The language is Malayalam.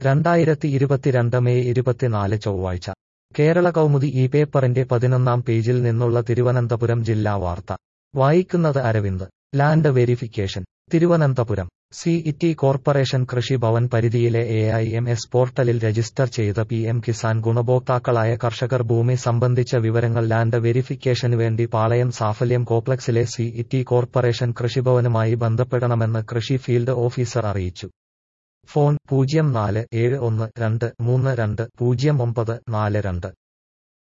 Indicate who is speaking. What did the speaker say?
Speaker 1: രണ്ടായിരത്തി ഇരുപത്തിരണ്ട് മെയ് ഇരുപത്തിനാല് ചൊവ്വാഴ്ച കേരള കൗമുദി ഈ പേപ്പറിന്റെ പതിനൊന്നാം പേജിൽ നിന്നുള്ള തിരുവനന്തപുരം ജില്ലാ വാർത്ത വായിക്കുന്നത് Aravind land verification Thiruvananthapuram city corporation Krishi Bhavan പരിധിയിലെ A I M S portal register ചെയ്ത പി എം കിസാൻ ഗുണഭോക്താക്കളായ കർഷകർ ഭൂമി സംബന്ധിച്ച വിവരങ്ങൾ ലാൻഡ് വെരിഫിക്കേഷന് വേണ്ടി പാളയം സാഫല്യം കോംപ്ലക്സിലെ സി ഇറ്റി കോർപ്പറേഷൻ കൃഷിഭവനുമായി ബന്ധപ്പെടണമെന്ന് കൃഷി ഫീൽഡ് ഓഫീസർ അറിയിച്ചു ഫോൺ പൂജ്യം നാല് ഏഴ് ഒന്ന് രണ്ട് മൂന്ന് രണ്ട് പൂജ്യം ഒമ്പത് നാല് രണ്ട്